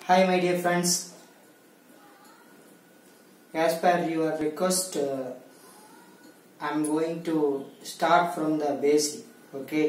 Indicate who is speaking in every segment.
Speaker 1: Hi, my dear friends. As per your request, uh, I'm going to start from the basic. Okay.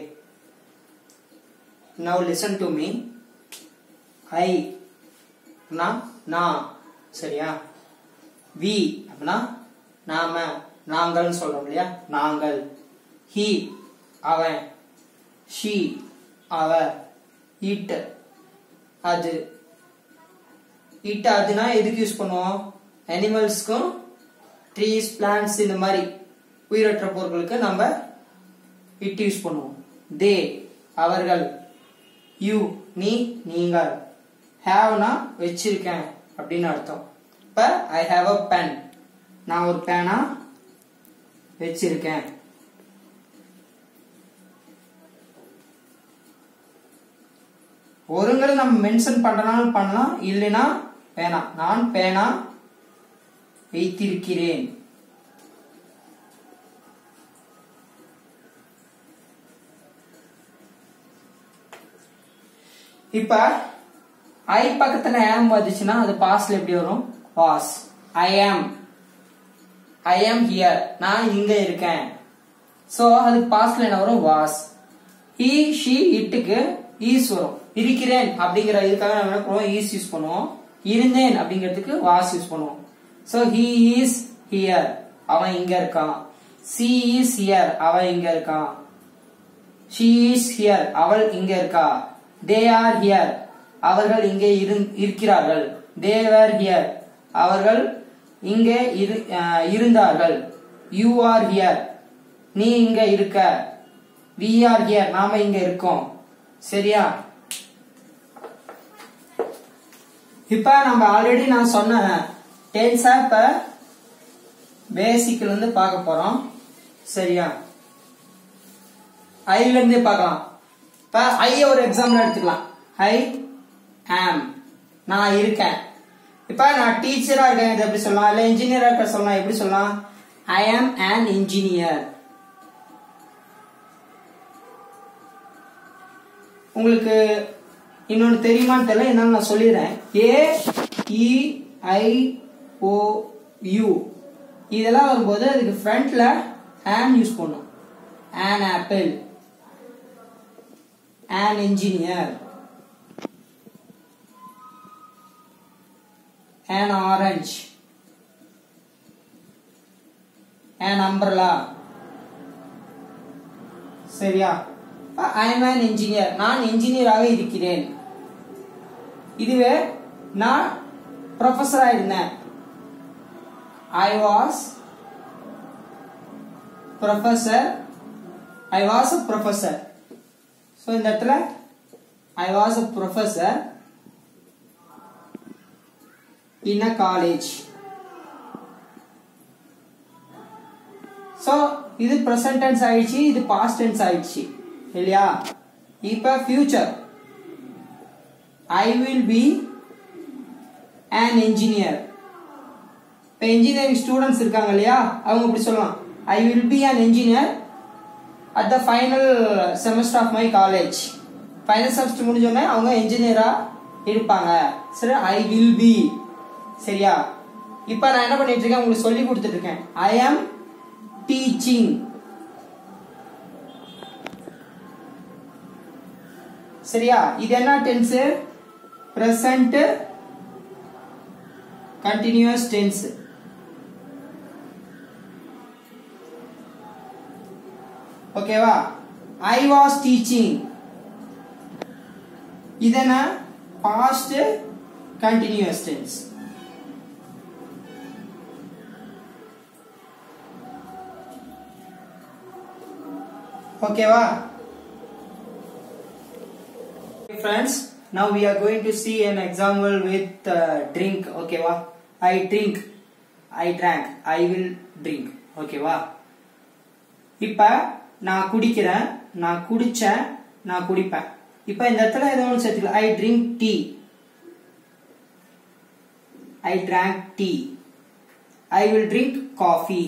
Speaker 1: Now listen to me. I அப்படின்னா நான் சரியா we அப்படின்னா நாம நாங்கள்னு சொல்றோம் இல்லையா நாங்கள் ஹி அவன் ஷி அவ இட் அது இட் அதுனா எதுக்கு யூஸ் பண்ணுவோம் அனிமல்ஸ்க்கும் ட்ரீஸ் பிளான்ட்ஸ் இந்த மாதிரி உயிரற்ற பொருட்களுக்கு நம்ம இட் யூஸ் பண்ணுவோம் தே அவர்கள் யூ நீ நீங்கள் ஹேவ்னா வச்சிருக்கேன் அப்படின்னு அர்த்தம் இப்ப ஐ ஹாவ் அ பென் நான் ஒரு பேனா வச்சிருக்கேன் ஒருங்கிற நம்ம மென்ஷன் பண்றனாலும் பண்ணலாம் இல்லைன்னா பேனா நான் பேனா வைத்திருக்கிறேன் இப்ப ஐ பக்கத்துல ஆம் வந்துச்சுன்னா அது பாஸ்ட்ல எப்படி வரும் வாஸ் ஐ ஆம் ஐ ஆம் ஹியர் நான் இங்க இருக்கேன் சோ அதுக்கு பாஸ்ட்ல என்ன வரும் வாஸ் ஹி ஷி இட்டுக்கு ஈஸ் வரும் இருக்கிறேன் அப்படிங்கிற இதுக்காக நம்ம என்ன பண்ணுவோம் ஈஸ் யூஸ் பண்ணுவோம் இருந்தேன் அப்படிங்கிறதுக்கு வாஸ் யூஸ் பண்ணுவோம் சோ ஹி இஸ் ஹியர் அவன் இங்க இருக்கான் சி இஸ் ஹியர் அவன் இங்க இருக்கான் ஷி இஸ் ஹியர் அவள் இங்க இருக்கா தே ஆர் ஹியர் அவர்கள் இங்கே இருந்- இருக்கிறார்கள் தேவர் ஹியர் அவர்கள் இங்கே இரு- அஹ், இருந்தார்கள் யூ ஆர் ஹியர் நீ இங்க இருக்க வி ஆர் ஹியர் நாம இங்க இருக்கோம் சரியா இப்ப நம்ம ஆல்ரெடி நான் சொன்ன டென்ஸா இப்ப பேசிக்ல இருந்து பார்க்க போறோம் சரியா ஐல இருந்தே பார்க்கலாம் இப்ப ஐ ஒரு எக்ஸாம்பிள் எடுத்துக்கலாம் ஐ ஆம் நான் இருக்கேன் இப்ப நான் டீச்சரா இருக்கேன் இது எப்படி சொல்லலாம் இல்ல இன்ஜினியரா இருக்க சொல்லலாம் எப்படி சொல்லலாம் ஐ ஆம் an இன்ஜினியர் உங்களுக்கு இன்னொன்னு தெரியுமான்னு தெரியல என்னால நான் சொல்லிடுறேன் ஏ இ ஐ ஓ யூ இதெல்லாம் வரும்போது அதுக்கு ஃப்ரண்ட்ல ஆன் யூஸ் பண்ணும் an apple an engineer an orange an umbrella சரியா ஐ எம் an engineer நான் இன்ஜினியராக இருக்கிறேன் இதுவே நான் ப்ரொஃபஸரா இருந்தேன் I was professor I was a professor so இந்த இடத்துல I was a professor in a college so இது ப்ரெசன்ட் டென்ஸ் ஆயிடுச்சு இது பாஸ்ட் டென்ஸ் ஆயிடுச்சு இல்லையா இப்போ future I will be an engineer இப்போ இன்ஜினியரிங் ஸ்டூடெண்ட்ஸ் இருக்காங்க இல்லையா அவங்க இப்படி சொல்லலாம் I will be an engineer at the final semester of my college final semester முடிஞ்சோடனே அவங்க இன்ஜினியரா இருப்பாங்க சரி ஐ வில் பி சரியா இப்போ நான் என்ன பண்ணிட்டு இருக்கேன் உங்களுக்கு சொல்லி கொடுத்துட்டு இருக்கேன் ஐ ஆம் டீச்சிங் சரியா இது என்ன டென்ஸ் பிரசன்ட் கண்டினியூஸ் டென்ஸ் ஓகேவா ஐ வாஸ் டீச்சிங் இதென்ன பாஸ்ட் கண்டினியூஸ் டென்ஸ் ஓகேவா friends now we are going to see an example with uh, drink ஓகேவா i drink i drank i will drink ஓகேவா இப்ப நான் குடிக்கிறேன் நான் குடிச்சேன் நான் குடிப்பேன் இப்ப இந்த இடத்துல ஏதோ ஒன்று சேர்த்துக்கலாம் I drink tea I drank tea I will drink coffee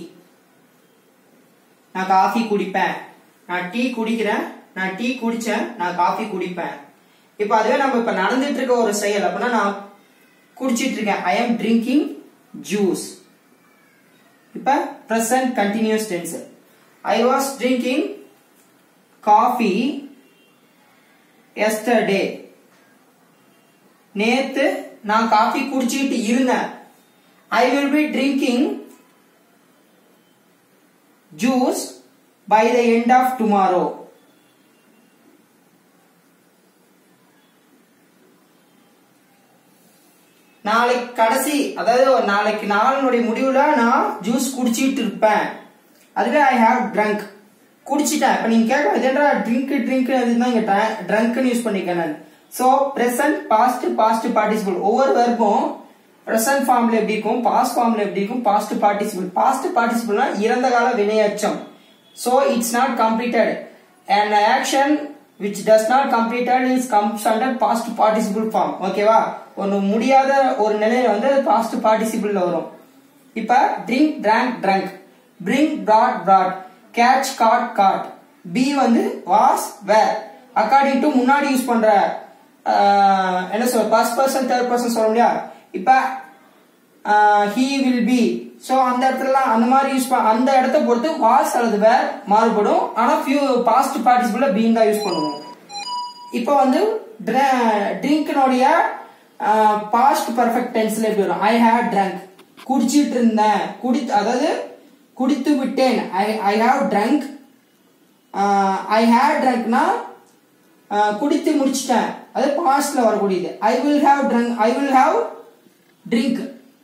Speaker 1: நான் காஃபி குடிப்பேன் நான் டீ குடிக்கிறேன் நான் டீ குடிச்சேன் நான் காஃபி குடிப்பேன் இப்ப அதுவே நம்ம இப்ப நடந்துட்டு இருக்க ஒரு செயல் அப்படின்னா நான் குடிச்சிட்டு இருக்கேன் ஐ எம் ட்ரிங்கிங் ஜூஸ் இப்ப present continuous tense I was drinking coffee yesterday நேத்து நான் காஃபி குடிச்சிட்டு இருந்தேன் I will be drinking juice by the end of tomorrow நாளைக்கு கடைசி அதாவது ஒரு நாளைக்கு நாளினுடைய முடிவுல நான் ஜூஸ் குடிச்சிட்டு இருப்பேன் அதுவே ஐ ஹாவ் ட்ரங்க் குடிச்சிட்டேன் இப்ப நீங்க கேட்க இதுன்றா ட்ரிங்க் ட்ரிங்க் அதுதான் இங்க ட்ரங்க்னு யூஸ் பண்ணிருக்கேன் நான் so present past past participle ஒவ்வொரு வெர்பும் பிரசன்ட் ஃபார்ம்ல எப்படி இருக்கும் பாஸ்ட் ஃபார்ம்ல எப்படி இருக்கும் பாஸ்ட் பார்ட்டிசிபிள் பாஸ்ட் பார்ட்டிசிபிள்னா இறந்த கால வினையச்சம் so it's not completed and action which does not completed is comes under past participle form ஓகேவா ஒன்னு முடியாத ஒரு நிலையில வந்து past participle வரும் இப்ப drink drank drunk bring brought brought catch caught caught be வந்து was were according to முன்னாடி யூஸ் பண்ற ஆஹ், என்ன சொல்ற first person third person சொல்ல முடியா இப்ப ஹீ வில் பி சோ அந்த இடத்துல அந்த மாதிரி யூஸ் அந்த இடத்த பொறுத்து வாஸ் அல்லது வேர் மாறுபடும் ஆனா ஃபியூ பாஸ்ட் பார்ட்டிசிபிள்ல பீன் தான் யூஸ் பண்ணுவோம் இப்போ வந்து ட்ரிங்க்னுடைய பாஸ்ட் பர்ஃபெக்ட் டென்ஸ்ல எப்படி வரும் ஐ ஹேவ் ட்ரங்க் குடிச்சிட்டு இருந்தேன் குடி அதாவது குடித்து விட்டேன் I I have drunk I have ட்ரங்க்னா குடித்து முடிச்சிட்டேன் அது பாஸ்ட்ல வரக்கூடியது I will have drunk I will have drink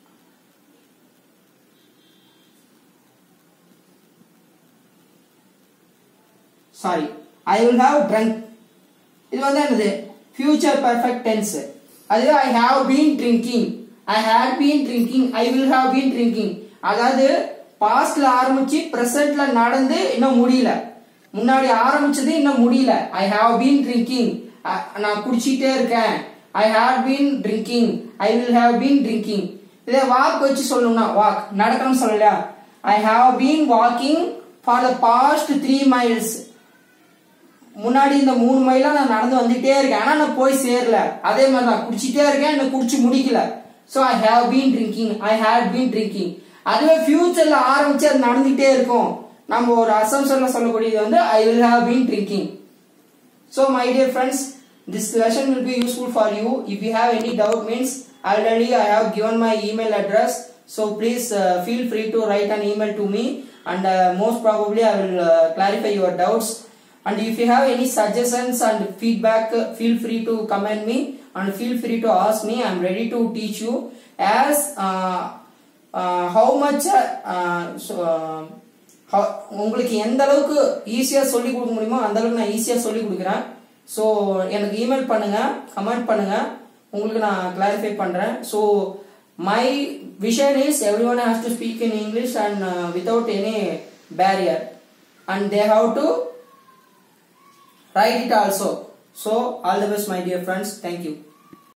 Speaker 1: sorry I will have drunk இது வந்து என்னது ஃபியூச்சர் பர்ஃபெக்ட் டென்ஸ் அதுவே I have been drinking I had been drinking I will have been drinking அதாவது பாஸ்ட்ல ஆரம்பிச்சு பிரசன்ட்ல நடந்து இன்னும் முடியல முன்னாடி ஆரம்பிச்சது இன்னும் முடியல ஐ ஹாவ் பீன் ட்ரிங்கிங் நான் குடிச்சிட்டே இருக்கேன் I have been drinking I will have been drinking இதே வாக் வச்சு சொல்லணும்னா வாக் நடக்கணும்னு சொல்லலையா I have been walking for the past three miles முன்னாடி இந்த மூணு மைலா நான் நடந்து வந்துட்டே இருக்கேன் ஆனா நான் போய் சேரல அதே மாதிரி தான் குடிச்சிட்டே இருக்கேன் இன்னும் குடிச்சு முடிக்கல so I have been drinking I had been drinking அதுவே ஃபியூச்சர்ல ஆரம்பிச்சு அது நடந்துகிட்டே இருக்கும் நம்ம ஒரு அசம்ஷன்ல சொல்லக்கூடியது வந்து I will have been drinking So my dear friends, this lesson will be useful for you. If you have any doubt means already I have given my email address. So please uh, feel free to write an email to me and uh, most probably I will uh, clarify your doubts. And if you have any suggestions and feedback, uh, feel free to comment me and feel free to ask me. I am ready to teach you as uh, uh, how much uh, uh, so, uh, How- உங்களுக்கு எந்த அளவுக்கு ஈஸியா சொல்லி கொடுக்க முடியுமோ அந்த அளவுக்கு நான் ஈஸியா சொல்லி கொடுக்குறேன் ஸோ எனக்கு இமெயில் பண்ணுங்க கமெண்ட் பண்ணுங்க உங்களுக்கு நான் கிளாரிஃபை பண்றேன் so my vision is everyone has to speak in English and without any barrier and they have to write it also so all the best my dear friends thank you